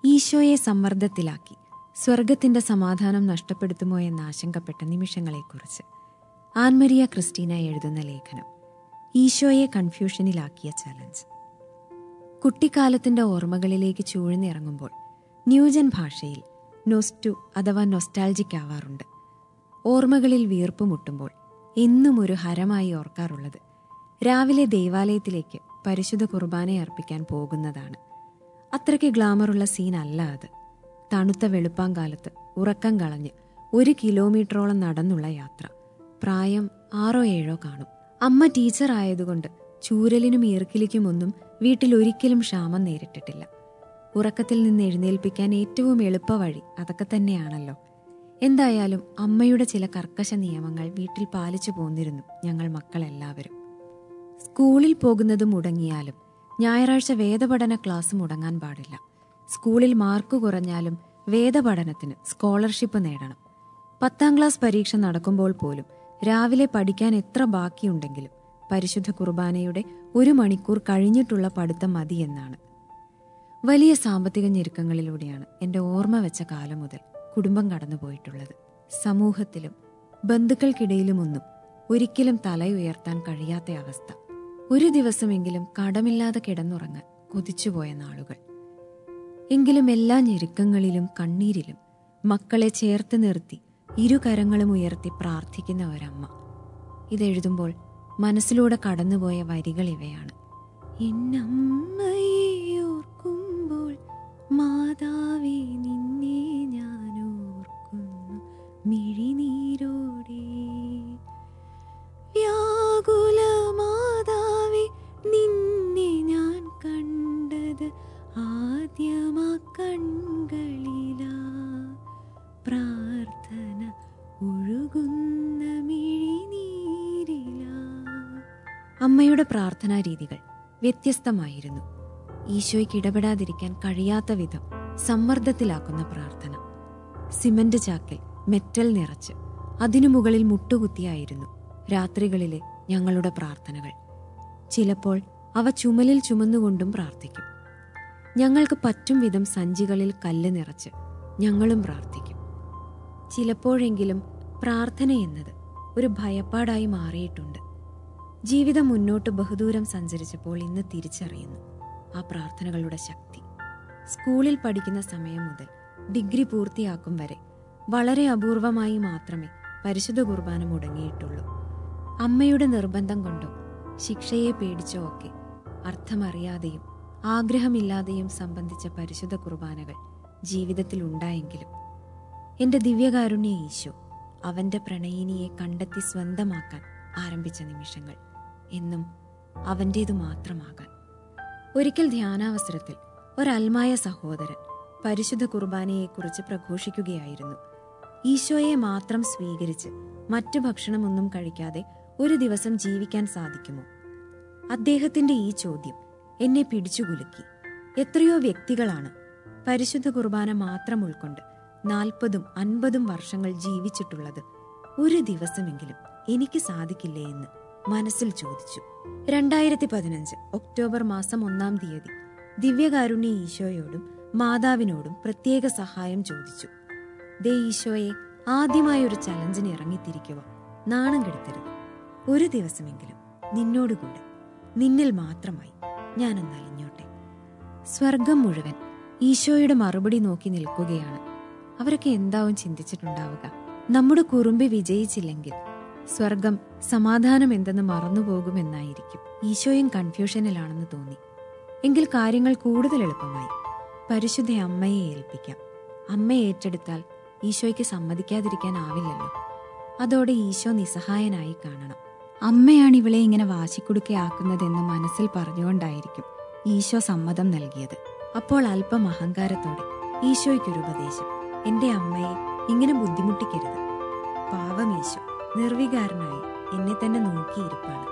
ഈശോയെ സമ്മർദ്ദത്തിലാക്കി സ്വർഗത്തിന്റെ സമാധാനം നഷ്ടപ്പെടുത്തുമോ എന്ന് ആശങ്കപ്പെട്ട നിമിഷങ്ങളെക്കുറിച്ച് ആൻമരിയ ക്രിസ്റ്റീന എഴുതുന്ന ലേഖനം ഈശോയെ കൺഫ്യൂഷനിലാക്കിയ ചലഞ്ച് കുട്ടിക്കാലത്തിന്റെ ഓർമ്മകളിലേക്ക് ചൂഴ്ന്നിറങ്ങുമ്പോൾ ന്യൂജൻ ഭാഷയിൽ നൊസ്റ്റു അഥവാ നൊസ്റ്റാൾജിക് ആവാറുണ്ട് ഓർമ്മകളിൽ വീർപ്പ് മുട്ടുമ്പോൾ എന്നും ഒരു ഹരമായി ഓർക്കാറുള്ളത് രാവിലെ ദേവാലയത്തിലേക്ക് പരിശുദ്ധ കുർബാന അർപ്പിക്കാൻ പോകുന്നതാണ് അത്രയ്ക്ക് ഗ്ലാമറുള്ള സീൻ അല്ല അത് തണുത്ത വെളുപ്പാങ്കാലത്ത് ഉറക്കം കളഞ്ഞ് ഒരു കിലോമീറ്ററോളം നടന്നുള്ള യാത്ര പ്രായം ആറോ ഏഴോ കാണും അമ്മ ടീച്ചർ ആയതുകൊണ്ട് ചൂരലിനും ഈർക്കിലിക്കുമൊന്നും വീട്ടിൽ ഒരിക്കലും ക്ഷാമം നേരിട്ടിട്ടില്ല ഉറക്കത്തിൽ നിന്ന് എഴുന്നേൽപ്പിക്കാൻ ഏറ്റവും എളുപ്പവഴി അതൊക്കെ തന്നെയാണല്ലോ എന്തായാലും അമ്മയുടെ ചില കർക്കശ നിയമങ്ങൾ വീട്ടിൽ പാലിച്ചു പോന്നിരുന്നു ഞങ്ങൾ മക്കളെല്ലാവരും സ്കൂളിൽ പോകുന്നത് മുടങ്ങിയാലും ഞായറാഴ്ച വേദപഠന ക്ലാസ് മുടങ്ങാൻ പാടില്ല സ്കൂളിൽ മാർക്ക് കുറഞ്ഞാലും വേദപഠനത്തിന് സ്കോളർഷിപ്പ് നേടണം പത്താം ക്ലാസ് പരീക്ഷ നടക്കുമ്പോൾ പോലും രാവിലെ പഠിക്കാൻ എത്ര ബാക്കിയുണ്ടെങ്കിലും പരിശുദ്ധ കുർബാനയുടെ ഒരു മണിക്കൂർ കഴിഞ്ഞിട്ടുള്ള പഠിത്തം മതി എന്നാണ് വലിയ സാമ്പത്തിക ഞെരുക്കങ്ങളിലൂടെയാണ് എൻ്റെ ഓർമ്മ വെച്ച കാലം മുതൽ കുടുംബം കടന്നുപോയിട്ടുള്ളത് സമൂഹത്തിലും ബന്ധുക്കൾക്കിടയിലുമൊന്നും ഒരിക്കലും തലയുയർത്താൻ കഴിയാത്ത അവസ്ഥ ഒരു ദിവസമെങ്കിലും കടമില്ലാതെ കിടന്നുറങ്ങാൻ കൊതിച്ചുപോയ നാളുകൾ എങ്കിലും എല്ലാ ഞെരുക്കങ്ങളിലും കണ്ണീരിലും മക്കളെ ചേർത്ത് നിർത്തി ഇരുകരങ്ങളും ഉയർത്തി പ്രാർത്ഥിക്കുന്ന ഒരമ്മ ഇതെഴുതുമ്പോൾ മനസ്സിലൂടെ കടന്നുപോയ വരികൾ ഇവയാണ് എന്നമ്മയെ ഓർക്കുമ്പോൾ മാതാവേ നിന്നെ ഞാൻ ഓർക്കുന്നു മിഴിനീരോടെ വ്യാകുല മാതാവേ നിന്നെ ഞാൻ കണ്ടത് ആദ്യമാ കൺകളിലാ പ്രാർത്ഥന ഒഴുകുന്ന മിഴിനീരിലാ അമ്മയുടെ പ്രാർത്ഥനാ രീതികൾ വ്യത്യസ്തമായിരുന്നു ഈശോയ്ക്ക് ഇടപെടാതിരിക്കാൻ കഴിയാത്ത വിധം സമ്മർദ്ദത്തിലാക്കുന്ന പ്രാർത്ഥന സിമന്റ് ചാക്കിൽ മെറ്റൽ നിറച്ച് അതിനു മുകളിൽ മുട്ടുകുത്തിയായിരുന്നു രാത്രികളിലെ ഞങ്ങളുടെ പ്രാർത്ഥനകൾ ചിലപ്പോൾ അവ ചുമലിൽ ചുമന്നുകൊണ്ടും പ്രാർത്ഥിക്കും ഞങ്ങൾക്ക് പറ്റും വിധം സഞ്ചികളിൽ കല്ല് നിറച്ച് ഞങ്ങളും പ്രാർത്ഥിക്കും ചിലപ്പോഴെങ്കിലും പ്രാർത്ഥന എന്നത് ഒരു ഭയപ്പാടായി മാറിയിട്ടുണ്ട് ജീവിതം മുന്നോട്ട് ബഹുദൂരം സഞ്ചരിച്ചപ്പോൾ ഇന്ന് തിരിച്ചറിയുന്നു ആ പ്രാർത്ഥനകളുടെ ശക്തി സ്കൂളിൽ പഠിക്കുന്ന സമയം മുതൽ ഡിഗ്രി പൂർത്തിയാക്കും വരെ വളരെ അപൂർവമായി മാത്രമേ പരിശുദ്ധ കുർബാന മുടങ്ങിയിട്ടുള്ളൂ അമ്മയുടെ നിർബന്ധം കൊണ്ടോ ശിക്ഷയെ പേടിച്ചോ ഒക്കെ അർത്ഥമറിയാതെയും ആഗ്രഹമില്ലാതെയും സംബന്ധിച്ച പരിശുദ്ധ കുർബാനകൾ ജീവിതത്തിൽ ഉണ്ടായെങ്കിലും എന്റെ ദിവ്യകാരുണ്യ ഈശോ അവന്റെ പ്രണയിനിയെ കണ്ടെത്തി സ്വന്തമാക്കാൻ ആരംഭിച്ച നിമിഷങ്ങൾ എന്നും അവൻ്റേതു മാത്രമാകാൻ ഒരിക്കൽ ധ്യാനാവസരത്തിൽ ഒരൽമായ സഹോദരൻ പരിശുദ്ധ കുർബാനയെക്കുറിച്ച് പ്രഘോഷിക്കുകയായിരുന്നു ഈശോയെ മാത്രം സ്വീകരിച്ച് മറ്റു ഭക്ഷണമൊന്നും കഴിക്കാതെ ഒരു ദിവസം ജീവിക്കാൻ സാധിക്കുമോ അദ്ദേഹത്തിന്റെ ഈ ചോദ്യം എന്നെ പിടിച്ചുകുലുക്കി എത്രയോ വ്യക്തികളാണ് പരിശുദ്ധ കുർബാന മാത്രം ഉൾക്കൊണ്ട് നാൽപ്പതും അൻപതും വർഷങ്ങൾ ജീവിച്ചിട്ടുള്ളത് ഒരു ദിവസമെങ്കിലും എനിക്ക് സാധിക്കില്ലേ എന്ന് മനസ്സിൽ ചോദിച്ചു രണ്ടായിരത്തി പതിനഞ്ച് ഒക്ടോബർ മാസം ഒന്നാം തീയതി ദിവ്യകാരുണ്യ ഈശോയോടും മാതാവിനോടും പ്രത്യേക സഹായം ചോദിച്ചു ദേ ഈശോയെ ആദ്യമായി ഒരു ചലഞ്ചിന് ഇറങ്ങിത്തിരിക്കുക നാണം കെടുത്തരുത് ഒരു ദിവസമെങ്കിലും നിന്നോടുകൂടെ നിന്നിൽ മാത്രമായി ഞാനൊന്ന് അലിഞ്ഞോട്ടെ സ്വർഗം മുഴുവൻ ഈശോയുടെ മറുപടി നോക്കി നിൽക്കുകയാണ് അവരൊക്കെ എന്താവും ചിന്തിച്ചിട്ടുണ്ടാവുക നമ്മുടെ കുറുമ്പി വിജയിച്ചില്ലെങ്കിൽ സ്വർഗം സമാധാനം എന്തെന്ന് മറന്നുപോകുമെന്നായിരിക്കും ഈശോയും കൺഫ്യൂഷനിലാണെന്ന് തോന്നി എങ്കിൽ കാര്യങ്ങൾ കൂടുതൽ എളുപ്പമായി പരിശുദ്ധ അമ്മയെ ഏൽപ്പിക്കാം അമ്മയെ ഏറ്റെടുത്താൽ ഈശോയ്ക്ക് സമ്മതിക്കാതിരിക്കാനാവില്ലല്ലോ അതോടെ ഈശോ നിസ്സഹായനായി കാണണം അമ്മയാണ് ഇവളെ ഇങ്ങനെ വാശിക്കുടുക്കയാക്കുന്നതെന്ന് മനസ്സിൽ പറഞ്ഞുകൊണ്ടായിരിക്കും ഈശോ സമ്മതം നൽകിയത് അപ്പോൾ അല്പം അഹങ്കാരത്തോടെ ഈശോയ്ക്കൊരു ഉപദേശം എന്റെ അമ്മയെ ഇങ്ങനെ ബുദ്ധിമുട്ടിക്കരുത് പാവം ഈശോ നിർവികാരനായി എന്നെ തന്നെ നോക്കിയിരിപ്പാണ്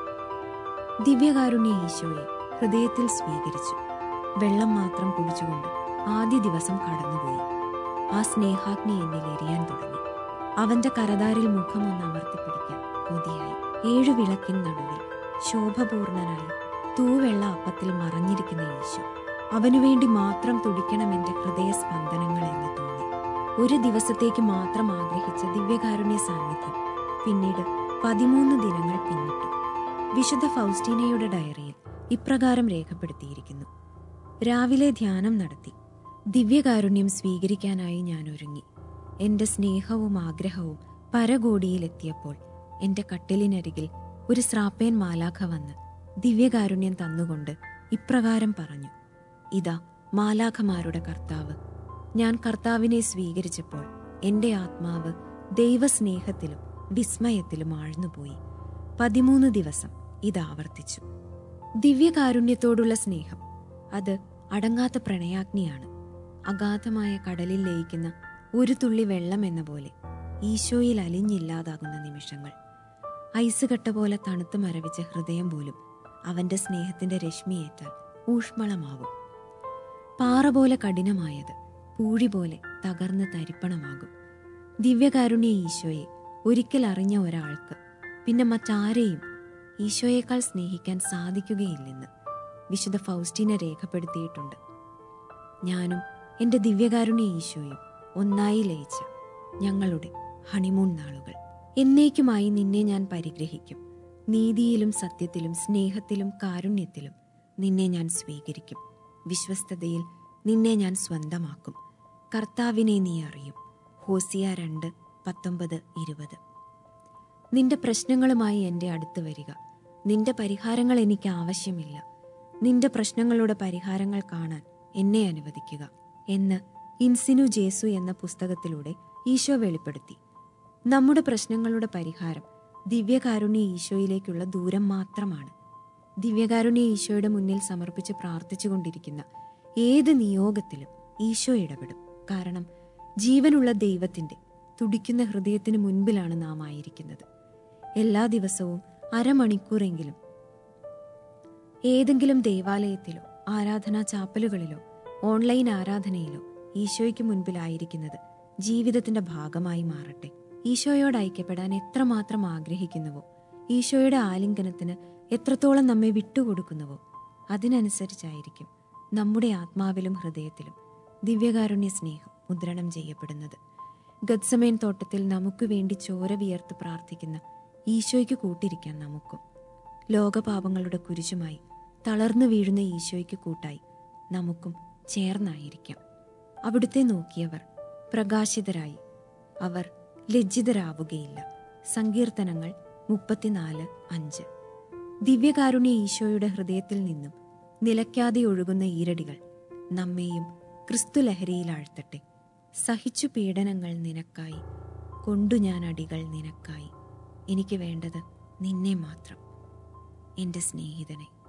ദിവ്യകാരുണ്യ ഈശോയെ ഹൃദയത്തിൽ സ്വീകരിച്ചു വെള്ളം മാത്രം കുടിച്ചുകൊണ്ട് ആദ്യ ദിവസം കടന്നുപോയി ആ സ്നേഹാഗ്നി എന്നിൽ എരിയാൻ തുടങ്ങി അവന്റെ കരതാരിൽ മുഖമൊന്ന് അമർത്തിപ്പിടിക്കാൻ കൊതിയായി ഏഴു വിളക്കിൻ നടുവിൽ ശോഭപൂർണനായി തൂവെള്ള അപ്പത്തിൽ മറഞ്ഞിരിക്കുന്ന ഈശോ അവനുവേണ്ടി മാത്രം തുടിക്കണം എന്റെ ഹൃദയസ്പന്ദനങ്ങൾ എന്ന് തോന്നി ഒരു ദിവസത്തേക്ക് മാത്രം ആഗ്രഹിച്ച ദിവ്യകാരുണ്യ സാന്നിധ്യം പിന്നീട് പതിമൂന്ന് ദിനങ്ങൾ പിന്നിട്ടു വിശുദ്ധ ഫൗസ്റ്റീനയുടെ ഡയറിയിൽ ഇപ്രകാരം രേഖപ്പെടുത്തിയിരിക്കുന്നു രാവിലെ ധ്യാനം നടത്തി ദിവ്യകാരുണ്യം സ്വീകരിക്കാനായി ഞാൻ ഒരുങ്ങി എന്റെ സ്നേഹവും ആഗ്രഹവും പരകോടിയിലെത്തിയപ്പോൾ എന്റെ കട്ടിലിനരികിൽ ഒരു സ്രാപ്പേൻ മാലാഖ വന്ന് ദിവ്യകാരുണ്യം തന്നുകൊണ്ട് ഇപ്രകാരം പറഞ്ഞു ഇതാ മാലാഖമാരുടെ കർത്താവ് ഞാൻ കർത്താവിനെ സ്വീകരിച്ചപ്പോൾ എന്റെ ആത്മാവ് ദൈവസ്നേഹത്തിലും വിസ്മയത്തിലും ആഴ്ന്നുപോയി പതിമൂന്ന് ദിവസം ഇതാവർത്തിച്ചു ദിവ്യകാരുണ്യത്തോടുള്ള സ്നേഹം അത് അടങ്ങാത്ത പ്രണയാഗ്നിയാണ് അഗാധമായ കടലിൽ ലയിക്കുന്ന ഒരു തുള്ളി വെള്ളം എന്ന പോലെ ഈശോയിൽ അലിഞ്ഞില്ലാതാകുന്ന നിമിഷങ്ങൾ ഐസ് കട്ട പോലെ തണുത്ത് മരവിച്ച ഹൃദയം പോലും അവന്റെ സ്നേഹത്തിന്റെ രശ്മിയേറ്റാൽ ഊഷ്മളമാവും പാറ പോലെ കഠിനമായത് പൂഴി പോലെ തകർന്ന് തരിപ്പണമാകും ദിവ്യകാരുണ്യ ഈശോയെ ഒരിക്കൽ അറിഞ്ഞ ഒരാൾക്ക് പിന്നെ മറ്റാരെയും ഈശോയേക്കാൾ സ്നേഹിക്കാൻ സാധിക്കുകയില്ലെന്ന് വിശുദ്ധ ഫൗസ്റ്റീന രേഖപ്പെടുത്തിയിട്ടുണ്ട് ഞാനും എൻ്റെ ദിവ്യകാരുണ്യ ഈശോയും ഒന്നായി ലയിച്ച ഞങ്ങളുടെ ഹണിമൂൺ നാളുകൾ എന്നേക്കുമായി നിന്നെ ഞാൻ പരിഗ്രഹിക്കും നീതിയിലും സത്യത്തിലും സ്നേഹത്തിലും കാരുണ്യത്തിലും നിന്നെ ഞാൻ സ്വീകരിക്കും വിശ്വസ്തതയിൽ നിന്നെ ഞാൻ സ്വന്തമാക്കും കർത്താവിനെ നീ അറിയും ഹോസിയ രണ്ട് പത്തൊമ്പത് ഇരുപത് നിന്റെ പ്രശ്നങ്ങളുമായി എൻ്റെ അടുത്ത് വരിക നിന്റെ പരിഹാരങ്ങൾ എനിക്ക് ആവശ്യമില്ല നിന്റെ പ്രശ്നങ്ങളുടെ പരിഹാരങ്ങൾ കാണാൻ എന്നെ അനുവദിക്കുക എന്ന് ഇൻസിനു ജേസു എന്ന പുസ്തകത്തിലൂടെ ഈശോ വെളിപ്പെടുത്തി നമ്മുടെ പ്രശ്നങ്ങളുടെ പരിഹാരം ദിവ്യകാരുണ്യ ഈശോയിലേക്കുള്ള ദൂരം മാത്രമാണ് ദിവ്യകാരുണ്യ ഈശോയുടെ മുന്നിൽ സമർപ്പിച്ച് പ്രാർത്ഥിച്ചുകൊണ്ടിരിക്കുന്ന ഏത് നിയോഗത്തിലും ഈശോ ഇടപെടും കാരണം ജീവനുള്ള ദൈവത്തിന്റെ തുടിക്കുന്ന ഹൃദയത്തിന് മുൻപിലാണ് നാം ആയിരിക്കുന്നത് എല്ലാ ദിവസവും അരമണിക്കൂറെങ്കിലും ഏതെങ്കിലും ദേവാലയത്തിലോ ആരാധനാ ചാപ്പലുകളിലോ ഓൺലൈൻ ആരാധനയിലോ ഈശോയ്ക്ക് മുൻപിലായിരിക്കുന്നത് ജീവിതത്തിന്റെ ഭാഗമായി മാറട്ടെ ഈശോയോട് ഐക്യപ്പെടാൻ എത്രമാത്രം ആഗ്രഹിക്കുന്നുവോ ഈശോയുടെ ആലിംഗനത്തിന് എത്രത്തോളം നമ്മെ വിട്ടുകൊടുക്കുന്നുവോ അതിനനുസരിച്ചായിരിക്കും നമ്മുടെ ആത്മാവിലും ഹൃദയത്തിലും ദിവ്യകാരുണ്യ സ്നേഹം മുദ്രണം ചെയ്യപ്പെടുന്നത് ഗത്സമേൻ തോട്ടത്തിൽ നമുക്ക് വേണ്ടി ചോര വിയർത്ത് പ്രാർത്ഥിക്കുന്ന ഈശോയ്ക്ക് കൂട്ടിരിക്കാൻ നമുക്കും ലോകപാപങ്ങളുടെ കുരിശുമായി തളർന്നു വീഴുന്ന ഈശോയ്ക്ക് കൂട്ടായി നമുക്കും ചേർന്നായിരിക്കാം അവിടുത്തെ നോക്കിയവർ പ്രകാശിതരായി അവർ ലജ്ജിതരാവുകയില്ല സങ്കീർത്തനങ്ങൾ മുപ്പത്തിനാല് അഞ്ച് ദിവ്യകാരുണ്യ ഈശോയുടെ ഹൃദയത്തിൽ നിന്നും നിലയ്ക്കാതെ ഒഴുകുന്ന ഈരടികൾ നമ്മെയും ക്രിസ്തു ലഹരിയിലാഴ്ത്തട്ടെ സഹിച്ചു പീഡനങ്ങൾ നിനക്കായി കൊണ്ടു ഞാൻ അടികൾ നിനക്കായി എനിക്ക് വേണ്ടത് നിന്നെ മാത്രം എൻ്റെ സ്നേഹിതനെ